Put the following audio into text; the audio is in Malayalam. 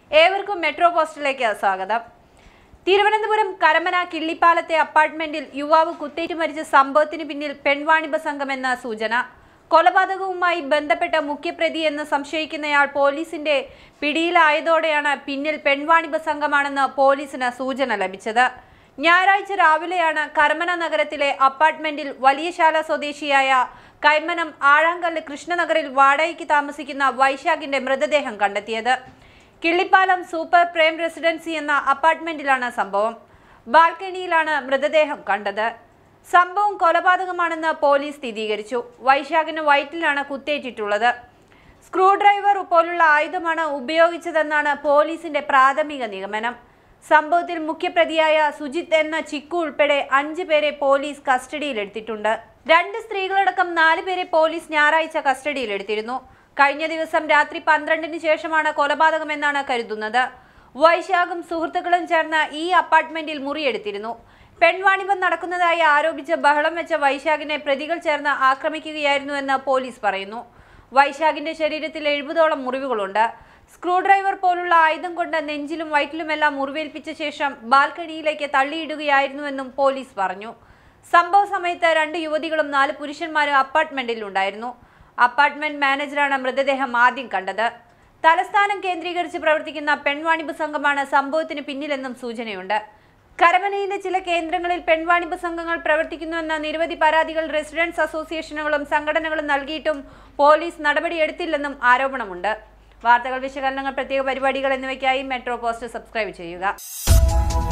ഏവർക്കും മെട്രോ പോസ്റ്റിലേക്ക് സ്വാഗതം തിരുവനന്തപുരം കരമന കിള്ളിപ്പാലത്തെ അപ്പാർട്ട്മെന്റിൽ യുവാവ് കുത്തേറ്റ് മരിച്ച സംഭവത്തിന് പിന്നിൽ പെൺവാണിഭ സംഘമെന്ന സൂചന കൊലപാതകവുമായി ബന്ധപ്പെട്ട മുഖ്യപ്രതി എന്ന് സംശയിക്കുന്നയാൾ പോലീസിന്റെ പിടിയിലായതോടെയാണ് പിന്നിൽ പെൺവാണിഭ സംഘമാണെന്ന് പോലീസിന് സൂചന ലഭിച്ചത് ഞായറാഴ്ച രാവിലെയാണ് കരമന നഗരത്തിലെ അപ്പാർട്ട്മെന്റിൽ വലിയശാല സ്വദേശിയായ കൈമനം ആഴാങ്കല്ല് കൃഷ്ണനഗറിൽ വാടകയ്ക്ക് താമസിക്കുന്ന വൈശാഖിന്റെ മൃതദേഹം കണ്ടെത്തിയത് കിള്ളിപ്പാലം സൂപ്പർ പ്രേം റെസിഡൻസി എന്ന അപ്പാർട്ട്മെന്റിലാണ് സംഭവം ബാൽക്കണിയിലാണ് മൃതദേഹം കണ്ടത് സംഭവം കൊലപാതകമാണെന്ന് പോലീസ് സ്ഥിരീകരിച്ചു വൈശാഖിന് വയറ്റിലാണ് കുത്തേറ്റിട്ടുള്ളത് സ്ക്രൂ ഡ്രൈവർ പോലുള്ള ആയുധമാണ് ഉപയോഗിച്ചതെന്നാണ് പോലീസിന്റെ പ്രാഥമിക നിഗമനം സംഭവത്തിൽ മുഖ്യപ്രതിയായ സുജിത് എന്ന ചിക്കു ഉൾപ്പെടെ അഞ്ചു പേരെ പോലീസ് കസ്റ്റഡിയിലെടുത്തിട്ടുണ്ട് രണ്ട് സ്ത്രീകളടക്കം നാല് പേരെ പോലീസ് ഞായറാഴ്ച കസ്റ്റഡിയിലെടുത്തിരുന്നു കഴിഞ്ഞ ദിവസം രാത്രി പന്ത്രണ്ടിന് ശേഷമാണ് കൊലപാതകമെന്നാണ് കരുതുന്നത് വൈശാഖും സുഹൃത്തുക്കളും ചേർന്ന് ഈ അപ്പാർട്ട്മെന്റിൽ മുറിയെടുത്തിരുന്നു പെൺവാണിഭം നടക്കുന്നതായി ആരോപിച്ച് ബഹളം വെച്ച വൈശാഖിനെ പ്രതികൾ ചേർന്ന് ആക്രമിക്കുകയായിരുന്നുവെന്ന് പോലീസ് പറയുന്നു വൈശാഖിന്റെ ശരീരത്തിൽ എഴുപതോളം മുറിവുകളുണ്ട് സ്ക്രൂ ഡ്രൈവർ പോലുള്ള ആയുധം കൊണ്ട് നെഞ്ചിലും വയറ്റിലുമെല്ലാം മുറിവേൽപ്പിച്ച ശേഷം ബാൽക്കണിയിലേക്ക് തള്ളിയിടുകയായിരുന്നുവെന്നും പോലീസ് പറഞ്ഞു സംഭവ സമയത്ത് രണ്ട് യുവതികളും നാല് പുരുഷന്മാരും അപ്പാർട്ട്മെന്റിൽ ഉണ്ടായിരുന്നു അപ്പാർട്ട്മെന്റ് മാനേജറാണ് മൃതദേഹം ആദ്യം കണ്ടത് തലസ്ഥാനം കേന്ദ്രീകരിച്ച് പ്രവർത്തിക്കുന്ന പെൺവാണിഭ സംഘമാണ് സംഭവത്തിന് പിന്നിലെന്നും സൂചനയുണ്ട് കരമനയിലെ ചില കേന്ദ്രങ്ങളിൽ പെൺവാണിഭ സംഘങ്ങൾ പ്രവർത്തിക്കുന്നുവെന്ന നിരവധി പരാതികൾ റെസിഡൻസ് അസോസിയേഷനുകളും സംഘടനകളും നൽകിയിട്ടും പോലീസ് നടപടിയെടുത്തില്ലെന്നും ആരോപണമുണ്ട് വാർത്തകൾ വിശകലനങ്ങൾ പ്രത്യേക പരിപാടികൾ എന്നിവയ്ക്കായി മെട്രോ പോസ്റ്റ് സബ്സ്ക്രൈബ് ചെയ്യുക